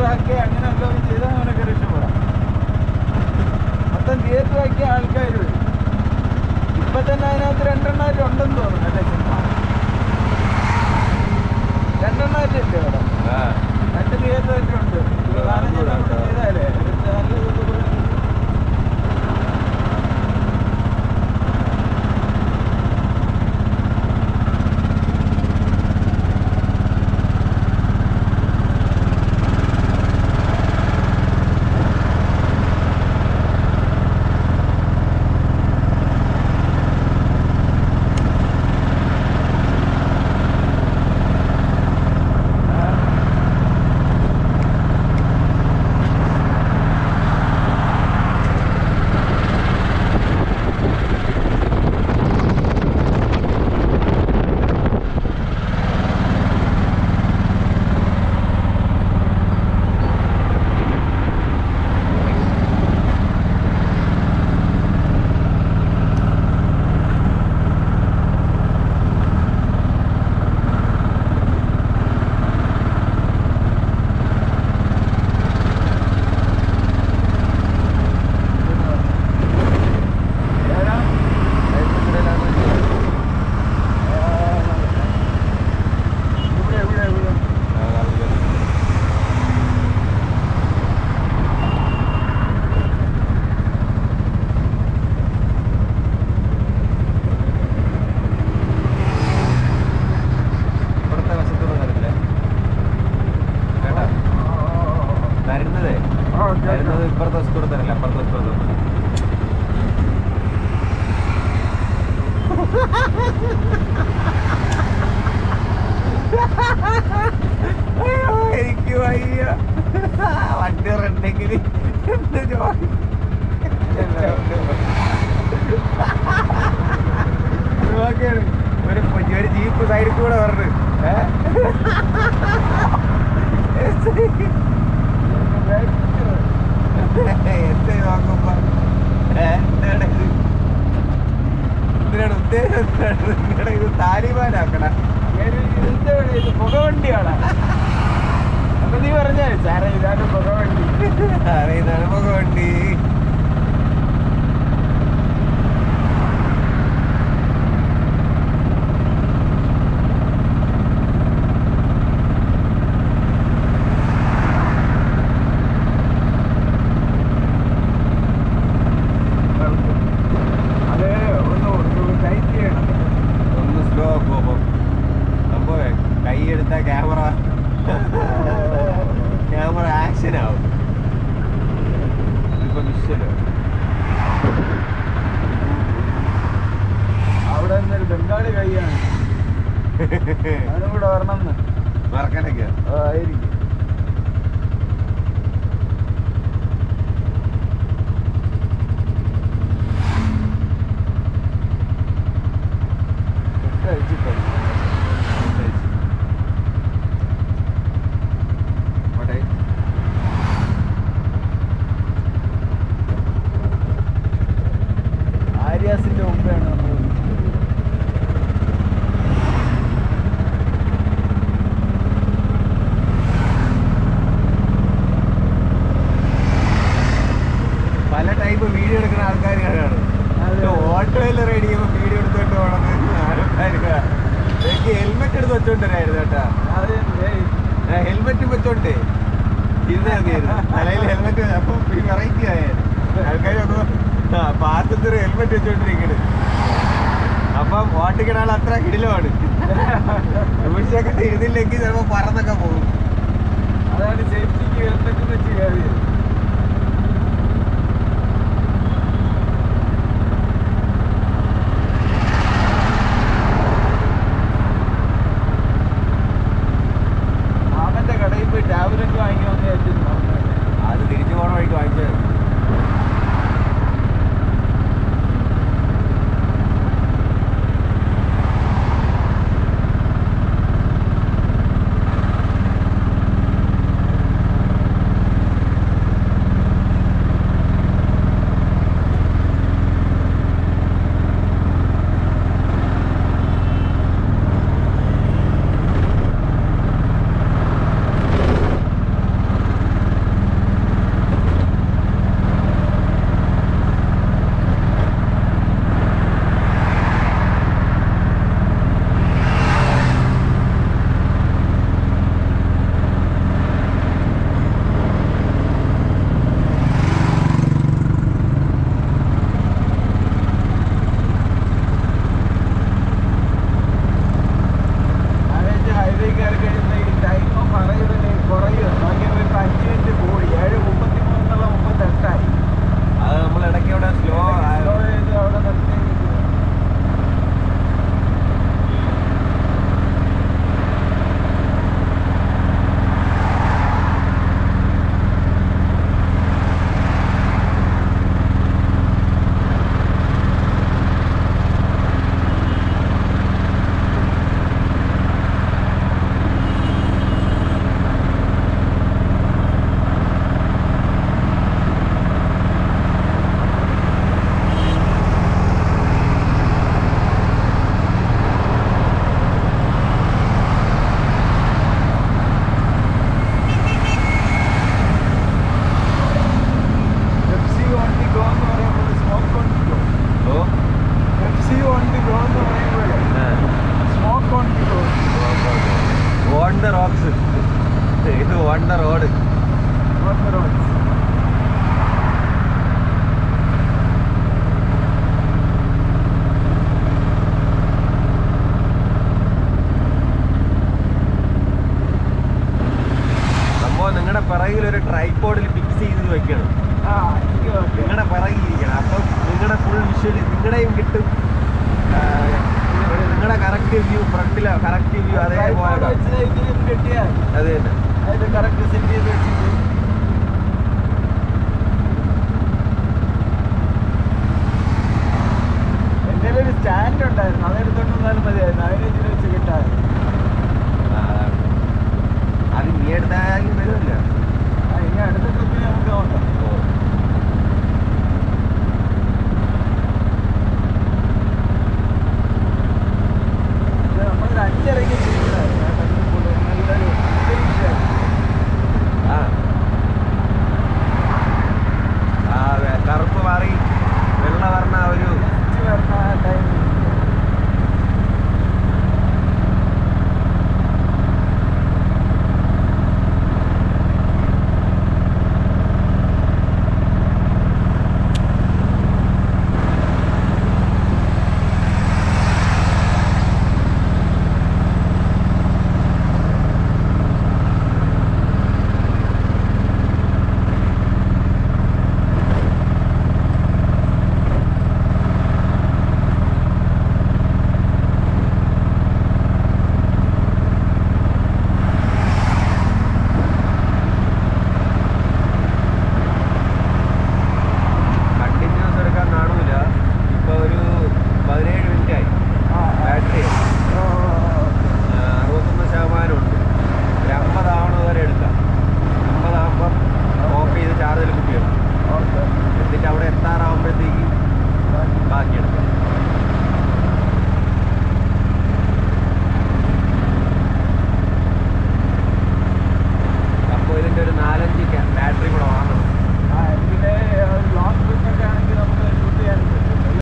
ആക്കി അങ്ങനെ എല്ലാം ചെയ്താൽ അവനൊക്കെ രക്ഷപ്പെടാം മൊത്തം തിയേറ്റർ ആക്കിയ ആൾക്കാർ വരും ഇപ്പൊ തന്നെ അതിനകത്ത് രണ്ടെണ്ണായിരം ഉണ്ടെന്ന് തോന്നുന്നു അല്ലേ സിനിമ രണ്ടെണ്ണായിരം ഇല്ലേ അവിടെ രണ്ട് തിയേറ്റർ ഉണ്ട് നാലഞ്ച് ചെയ്താലേ എടുത്ത് നല്ല ഇത് കൊടുത്ത് ഏതാ? ഇവിടെ ഇവിടെ ഇവിടെ ഇപ്പുറത്തെ വശത്തൂടെ വരില്ലേ കേട്ടാ വരുന്നതേ വരുന്നത് ഇപ്പുറത്തെ വശത്തൂടെ തരില്ല അപ്പുറത്തെ വശത്തൂടെ തരും അയ്യോ എനിക്ക് വയ്യ വണ്ടി റെണ്ടെങ്കിൽ എന്ത് ജോലി നോക്കിയാണ് ഒരു പൊ- ഒരു ജീപ്പ് സൈഡിൽ കൂടെ പറഞ്ഞു എസ് നോക്കുമ്പോ ഏ, എന്താണ് ഇത്? എന്തിനാണ് ഉദ്ദേശം എന്താണ്? നിങ്ങടെ ഇത് താലിബാനാക്കണ ഒരു ഇതിന്റെ വഴി ഇത് പുകവണ്ടിയാണ് അപ്പൊ നീ പറഞ്ഞേ സാറേ ഇതാണ് പുകവണ്ടി അറിയുന്നതാണ് വണ്ടി അത് ഒന്ന് ഒന്ന് ടൈറ്റ് ചെയ്യണം ഒന്ന് സ്ലോ പോകും അപ്പോ കൈ എടുത്ത ക്യാമറ ക്യാമറ ആക്ഷൻ ആവും ഇതിപ്പോ വിഷ്വല് അവിടെ നിന്നൊരു ബംഗാളി കൈയാണ് അവനും കൂടെ വരണം എന്ന് മറക്കണൊക്കെ ആയിരിക്കും തൊട്ടടിച്ചിട്ടുണ്ട് പോട്ടെ ആര്യാസിന്റെ മുമ്പാണ് നമ്മൾ പല ടൈപ്പ് വീഡിയോ എടുക്കുന്ന ആൾക്കാർ കാണാണ് അതെ. ഓട്ടോയിൽ റെഡി ചെയ്യുമ്പോൾ വീഡിയോ എടുത്തോണ്ട് പോകണമെന്ന് ആൾക്കാർ എനിക്ക് ഹെൽമെറ്റ് എടുത്ത് വെച്ചോണ്ടിരായിരുന്നു കേട്ടാ ഹെൽമെറ്റ് വെച്ചോണ്ട് ഇരുന്നാ മതിയായിരുന്നു തലയിൽ ഹെൽമെറ്റ് അപ്പം വെറൈറ്റി ആയാലും ആൾക്കാർ നോക്കുമ്പോ ആ പാർട്ടത്തൊരു ഹെൽമെറ്റ് വെച്ചോണ്ടിരിക്കണ് അപ്പം ഓട്ടിക്കണ ആൾ അത്ര കിടിലമാണ് വിളിച്ചൊക്കെ ഇരുന്നില്ലെങ്കിൽ ചിലപ്പോൾ പറന്നൊക്കെ പോകും അതാണ് സേഫ്റ്റിക്ക് ഹെൽമെറ്റ് വെച്ച് കയറിയത് മാമന്റെ കടയിൽ പോയി ടാബ്ലറ്റ് വാങ്ങി വന്ന് വെച്ചിരുന്നു അത് തിരിച്ചു പോണ വഴിക്ക് വാങ്ങിച്ചത് ഇത് വണ്ട റോഡ് ഓൺ റോഡ് സംഭവം നിങ്ങളുടെ പിറകിൽ ഒരു ട്രൈപോഡിൽ ഫിക്സ് ചെയ്ത് വെക്കണം ആ എനിക്ക് ഓക്കെ നിങ്ങളുടെ പിറകിലിരിക്കണം അപ്പം നിങ്ങളുടെ ഫുൾ വിഷ്വൽ നിങ്ങളുടെയും കിട്ടും നിങ്ങളുടെ കറക്റ്റ് വ്യൂ ഫ്രണ്ടിലോ കറക്റ്റ് വ്യൂ അതേപോലെ കാണും. കിട്ടിയാൽ അത് തന്നെ അതിന്റെ കറക്റ്റ് സെറ്റ് ചെയ്ത് വെച്ചിട്ട് എൻ്റെ ഒരു സ്റ്റാൻഡ് ഉണ്ടായിരുന്നു അതെടുത്തോണ്ട് വന്നാലും മതിയായിരുന്നു അതിനെ ഇതിൽ വെച്ച് കിട്ടാൻ ആ, അതാണ്. അത് നീ എടുത്താലും വരുമല്ല